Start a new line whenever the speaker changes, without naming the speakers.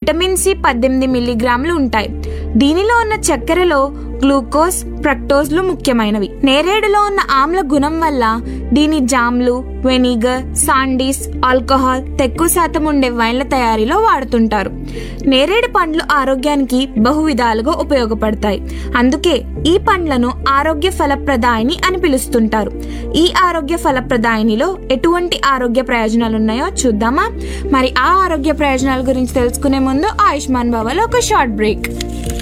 vitamin C పద్దెనిమిది మిల్లీగ్రాములు ఉంటాయి దీనిలో ఉన్న చక్కెరలో గ్లూకోజ్ ఫ్రక్టోజ్లు ముఖ్యమైనవి నేరేడులో ఉన్న ఆమ్ల గుణం వల్ల దీని జామ్లు వెనిగర్ సాండీస్ ఆల్కహాల్ తక్కువ శాతం ఉండే వైన్ల తయారీలో వాడుతుంటారు నేరేడు పండ్లు ఆరోగ్యానికి బహు విధాలుగా ఉపయోగపడతాయి అందుకే ఈ పండ్లను ఆరోగ్య ఫలప్రదాయిని అని పిలుస్తుంటారు ఈ ఆరోగ్య ఫలప్రదాయినిలో ఎటువంటి ఆరోగ్య ప్రయోజనాలు ఉన్నాయో చూద్దామా మరి ఆ ఆరోగ్య ప్రయోజనాల గురించి తెలుసుకునే ముందు ఆయుష్మాన్ భవలో ఒక షార్ట్ బ్రేక్